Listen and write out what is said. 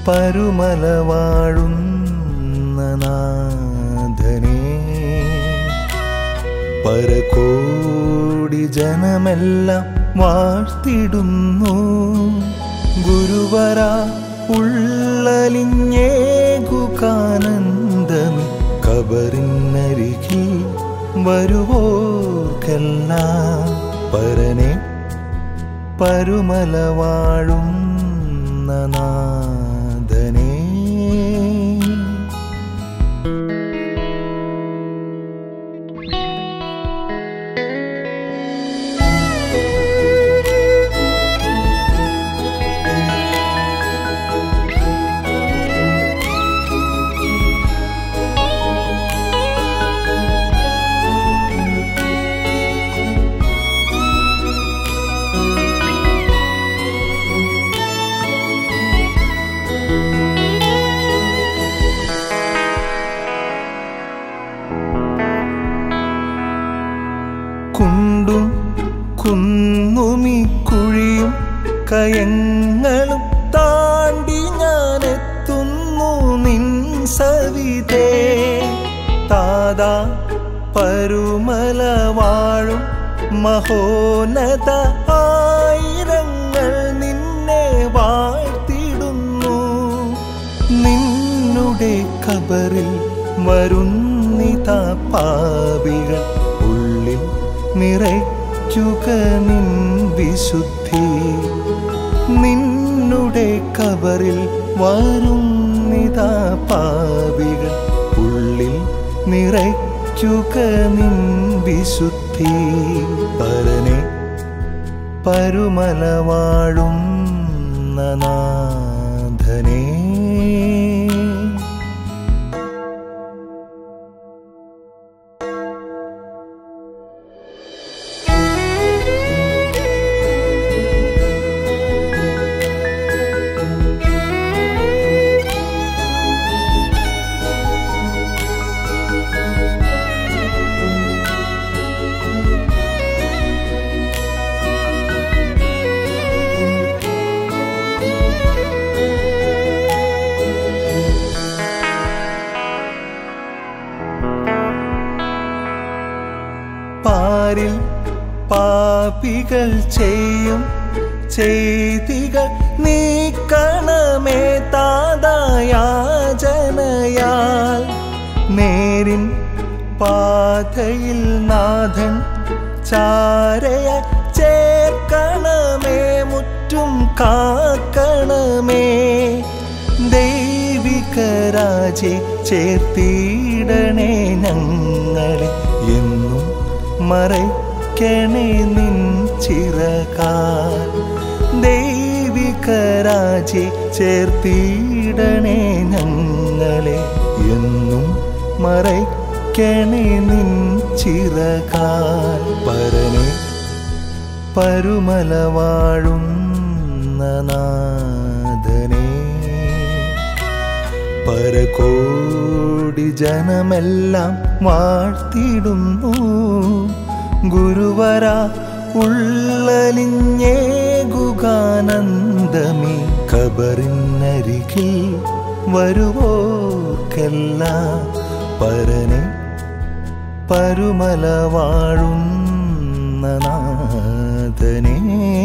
പരുമല വാഴുന്ന നാഥനേ പരകോടി ജനമെല്ലാം വാഴ്ത്തിടുന്നു ഗുരുവര ഉള്ളലിഞ്ഞേകുകാനന്ദമി കബറിനരികിൽ വരുവോർക്കെല്ലാം പരനെ പരുമല വാഴുന്ന നാഥനേ കുണ്ടും കുന്നുമി കുഴിയും കയങ്ങളും താണ്ടി ഞാൻ എത്തുന്നു നിൻ സവിതേ താതാ പരുമല വാഴും മഹോന്നത ആയിരങ്ങൾ നിന്നെ വാഴ്ത്തിടുന്നു നിന്നുടെ കബറിൽ വരുന്നിതാ പാപികൾ ഉള്ളിൽ നിറയ്ക്കുക നിൻ വിശുദ്ധി നിന്നുടെ കബറിൽ വരുന്നിതാ പാപികൾ ഉള്ളിൽ നിറയ്ക്കുക നിൻ വിശുദ്ധി പരനെ പരുമല വാഴുന്ന നാഥനേ പാരിൽ പാപികൾ ചെയ്യും ചെയ്തികൾ നീക്കണമേ താതായാചനയാൽ നേരിൻ പാതയിൽ നാഥൻ ചാരയ ചേർക്കണമേ മുറ്റും കാക്കണമേ ദൈവികരാജെ ചേർത്തിടണേ ഞങ്ങളെ എന്നും മറയ്ക്കണേ നിൻ ചിറകാൽ ദൈവികരാജെ ചേർത്തിടണേ ഞങ്ങളെ എന്നും മറയ്ക്കണേ നിൻ ചിറകാൽ പരനെ പരുമല വാഴുന്ന നാഥനേ പരകോടി ജനമെല്ലാം വാഴ്ത്തിടുന്നു ഗുരുവര ഉള്ളലിഞ്ഞേകുകാനന്ദമി കബറിനരികിൽ വരുവോർക്കെല്ലാം പരനെ പരുമല വാഴുന്ന നാഥനേ